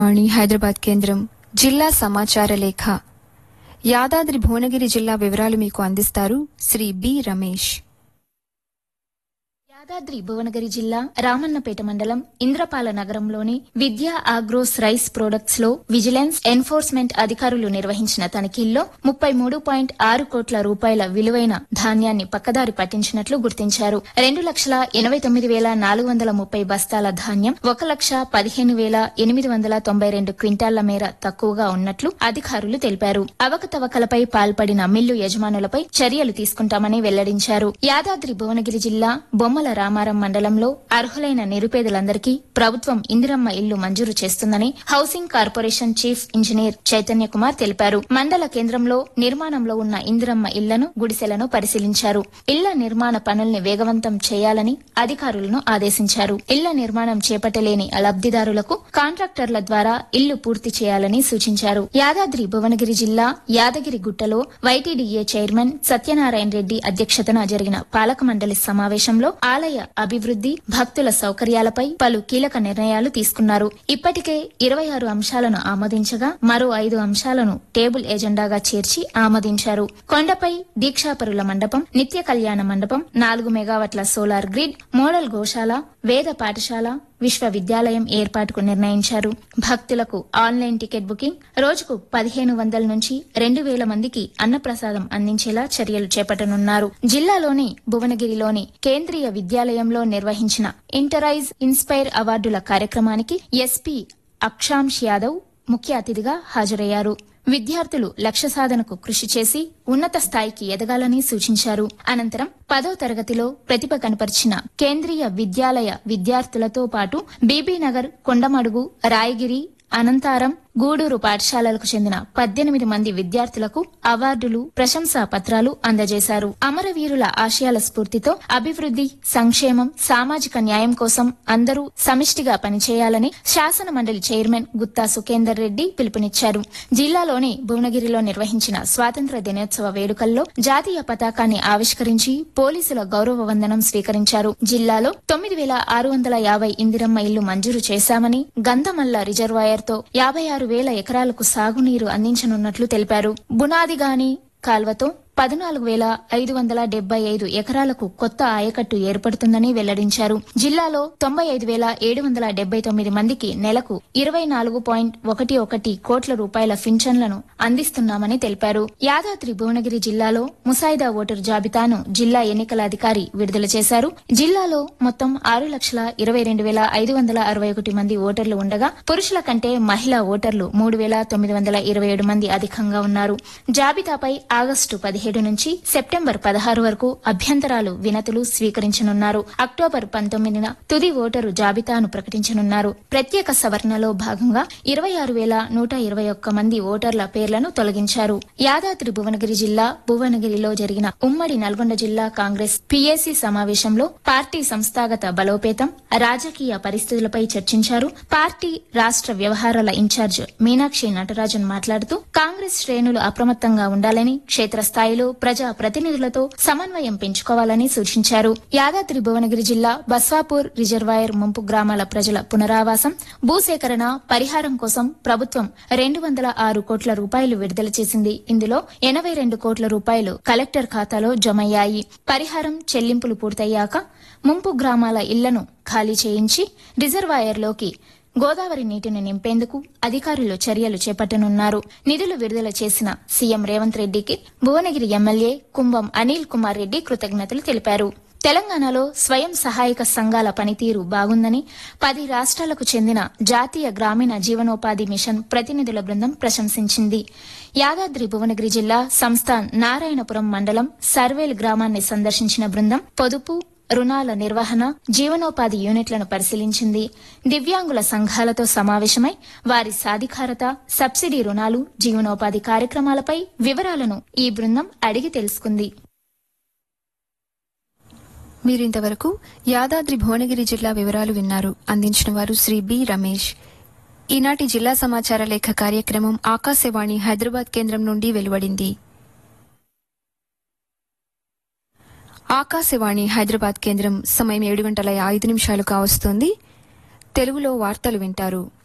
వాణి హైదరాబాద్ కేంద్రం జిల్లా సమాచార లేఖ యాదాద్రి భువనగిరి జిల్లా వివరాలు మీకు అందిస్తారు శ్రీ బి రమేష్ యాదాద్రి భువనగిరి జిల్లా రామన్నపేట మండలం ఇంద్రపాల నగరంలోని విద్యా ఆగ్రోస్ రైస్ ప్రొడక్ట్స్ లో విజిలెన్స్ ఎన్ఫోర్స్మెంట్ అధికారులు నిర్వహించిన తనిఖీల్లో ముప్పై మూడు పాయింట్ ఆరు కోట్ల రూపాయల విలువైన ధాన్యాన్ని పక్కదారి పట్టించినట్లు గుర్తించారు రెండు లక్షల ఎనభై తొమ్మిది వేల నాలుగు వందల ముప్పై బస్తాల ధాన్యం ఒక లక్ష పదిహేను వేల ఎనిమిది వందల తొంభై రెండు క్వింటాళ్ల మేర తక్కువగా ఉన్నట్లు అధికారులు తెలిపారు అవకతవకలపై పాల్పడిన మిల్లు యజమానులపై చర్యలు తీసుకుంటామని వెల్లడించారు యాదాద్రి భువనగిరి జిల్లా బొమ్మల రామారం మండలంలో అర్హులైన నిరుపేదలందరికీ ప్రభుత్వం ఇందిరమ్మ ఇల్లు మంజూరు చేస్తుందని housing corporation chief engineer Chaitanya Kumar తెలిపారు మండల కేంద్రంలో నిర్మాణంలో ఉన్న ఇందిరమ్మ ఇళ్లను గుడిసెలను పరిశీలించారు ఇళ్ల నిర్మాణ పనుల్ని వేగవంతం చేయాలని అధికారులను ఆదేశించారు ఇళ్ల నిర్మాణం చేపట్టలేని లబ్దిదారులకు కాంట్రాక్టర్ల ద్వారా ఇల్లు పూర్తి చేయాలని సూచించారు యాదాద్రి భువనగిరి జిల్లా యాదగిరి గుట్టలో వైటీడీఏ చైర్మన్ సత్యనారాయణ రెడ్డి అధ్యక్షతన జరిగిన పాలక మండలి సమావేశంలో ఆలయ అభివృద్ది భక్తుల సౌకర్యాలపై పలు కీలక నిర్ణయాలు తీసుకున్నారు ఇప్పటికే ఇరవై ఆరు అంశాలను ఆమోదించగా మరో ఐదు అంశాలను టేబుల్ ఎజెండాగా చేర్చి ఆమోదించారు కొండపై దీక్షాపరుల మండపం నిత్య కళ్యాణ మండపం నాలుగు మెగావాట్ల సోలార్ గ్రిడ్ మోడల్ గోశాల వేద పాఠశాల విశ్వవిద్యాలయం ఏర్పాటుకు నిర్ణయించారు భక్తులకు ఆన్లైన్ టికెట్ బుకింగ్ రోజుకు పదిహేను వందల నుంచి రెండు వేల మందికి అన్నప్రసాదం అందించేలా చర్యలు చేపట్టనున్నారు జిల్లాలోని భువనగిరిలోని కేంద్రీయ విద్యాలయంలో నిర్వహించిన ఇంటరైజ్ ఇన్స్పైర్ అవార్డుల కార్యక్రమానికి ఎస్పీ అక్షాంష్ యాదవ్ ముఖ్య అతిథిగా హాజరయ్యారు విద్యార్థులు లక్ష్య సాధనకు కృషి చేసి ఉన్నత స్థాయికి ఎదగాలని సూచించారు అనంతరం పదో తరగతిలో ప్రతిభ కనపరిచిన కేంద్రీయ విద్యాలయ విద్యార్థులతో పాటు బీబీనగర్ కొండమడుగు రాయగిరి అనంతారం గూడూరు పాఠశాలలకు చెందిన పద్దెనిమిది మంది విద్యార్థులకు అవార్డులు ప్రశంసా పత్రాలు అందజేశారు అమరవీరుల ఆశయాల స్ఫూర్తితో అభివృద్ది సంక్షేమం సామాజిక న్యాయం కోసం అందరూ సమిష్టిగా పనిచేయాలని శాసన మండలి చైర్మన్ గుత్తా సుఖేందర్ రెడ్డి పిలుపునిచ్చారు జిల్లాలోని భువనగిరిలో నిర్వహించిన స్వాతంత్ర దినోత్సవ వేడుకల్లో జాతీయ పతాకాన్ని ఆవిష్కరించి పోలీసుల గౌరవ వందనం స్వీకరించారు జిల్లాలో తొమ్మిది వేల ఆరు వందల యాభై ఇందిరమ్మ ఇల్లు మంజూరు చేశామని గంధమల్ల రిజర్వాయర్ తో యాభై ఆరు వేల ఎకరాలకు సాగునీరు అందించనున్నట్లు తెలిపారు బునాదిగాని కాల్వతో పద్నాలుగు వేల ఐదు వందల డెబ్బై ఐదు ఎకరాలకు కొత్త ఆయకట్టు ఏర్పడుతుందని వెల్లడించారు జిల్లాలో తొంభై ఐదు వేల ఏడు వందల డెబ్బై తొమ్మిది మందికి నెలకు ఇరవై నాలుగు పాయింట్ ఒకటి ఒకటి కోట్ల రూపాయల పింఛన్లను అందిస్తున్నామని తెలిపారు యాదాద్రి భువనగిరి జిల్లాలో ముసాయిదా ఓటరు జాబితాను జిల్లా ఎన్నికల అధికారి విడుదల చేశారు జిల్లాలో మొత్తం ఆరు లక్షల ఇరవై రెండు వేల ఐదు వందల అరవై ఒకటి మంది ఓటర్లు ఉండగా పురుషుల కంటే మహిళా ఓటర్లు మూడు వేల తొమ్మిది వందల ఇరవై ఏడు మంది అధికంగా ఉన్నారు జాబితాపై ఆగస్టు పదిహేడు నుంచి సెప్టెంబర్ పదహారు వరకు అభ్యంతరాలు వినతులు స్వీకరించనున్నారు అక్టోబర్ పంతొమ్మిదిన తుది ఓటరు జాబితాను ప్రకటించనున్నారు ప్రత్యేక సవరణలో భాగంగా ఇరవై ఆరు వేల నూట ఇరవై ఒక్క మంది ఓటర్ల పేర్లను తొలగించారు యాదాద్రి భువనగిరి జిల్లా భువనగిరిలో జరిగిన ఉమ్మడి నల్గొండ జిల్లా కాంగ్రెస్ పీఏసీ సమావేశంలో పార్టీ సంస్థాగత బలోపేతం రాజకీయ పరిస్థితులపై చర్చించారు పార్టీ రాష్ట్ర వ్యవహారాల ఇన్ఛార్జ్ మీనాక్షి నటరాజన్ మాట్లాడుతూ కాంగ్రెస్ శ్రేణులు అప్రమత్తంగా ఉండాలని క్షేత్రస్థాయిలో ప్రజా ప్రతినిధులతో సమన్వయం పెంచుకోవాలని సూచించారు యాదాద్రి భువనగిరి జిల్లా బస్వాపూర్ రిజర్వాయర్ ముంపు గ్రామాల ప్రజల పునరావాసం భూసేకరణ పరిహారం కోసం ప్రభుత్వం రెండు వందల ఆరు కోట్ల రూపాయలు విడుదల చేసింది ఇందులో ఎనభై రెండు కోట్ల రూపాయలు కలెక్టర్ ఖాతాలో జమయ్యాయి పరిహారం చెల్లింపులు పూర్తయ్యాక ముంపు గ్రామాల ఇళ్లను ఖాళీ చేయించి రిజర్వాయర్లోకి గోదావరి నీటిని నింపేందుకు అధికారులు చర్యలు చేపట్టనున్నారు నిధులు విడుదల చేసిన సీఎం రేవంత్ రెడ్డికి భువనగిరి ఎమ్మెల్యే కుంభం అనిల్ కుమార్ రెడ్డి కృతజ్ఞతలు తెలిపారు తెలంగాణలో స్వయం సహాయక సంఘాల పనితీరు బాగుందని పది రాష్ట్రాలకు చెందిన జాతీయ గ్రామీణ జీవనోపాధి మిషన్ ప్రతినిధుల బృందం ప్రశంసించింది యాదాద్రి భువనగిరి జిల్లా సంస్థాన్ నారాయణపురం మండలం సర్వేల్ గ్రామాన్ని సందర్శించిన బృందం పొదుపు రుణాల నిర్వహణ జీవనోపాధి యూనిట్లను పరిశీలించింది దివ్యాంగుల సంఘాలతో సమావేశమై వారి సాధికారత సబ్సిడీ రుణాలు జీవనోపాధి కార్యక్రమాలపై వివరాలను ఈ బృందం అడిగి తెలుసుకుంది మీరింతవరకు యాదాద్రి భువనగిరి జిల్లా వివరాలు విన్నారు అందించిన వారు శ్రీ బి రమేష్ ఈనాటి జిల్లా సమాచార లేఖ కార్యక్రమం ఆకాశవాణి హైదరాబాద్ కేంద్రం నుండి వెలువడింది ఆకాశవాణి హైదరాబాద్ కేంద్రం సమయం ఏడు గంటల ఐదు నిమిషాలు కావస్తోంది తెలుగులో వార్తలు వింటారు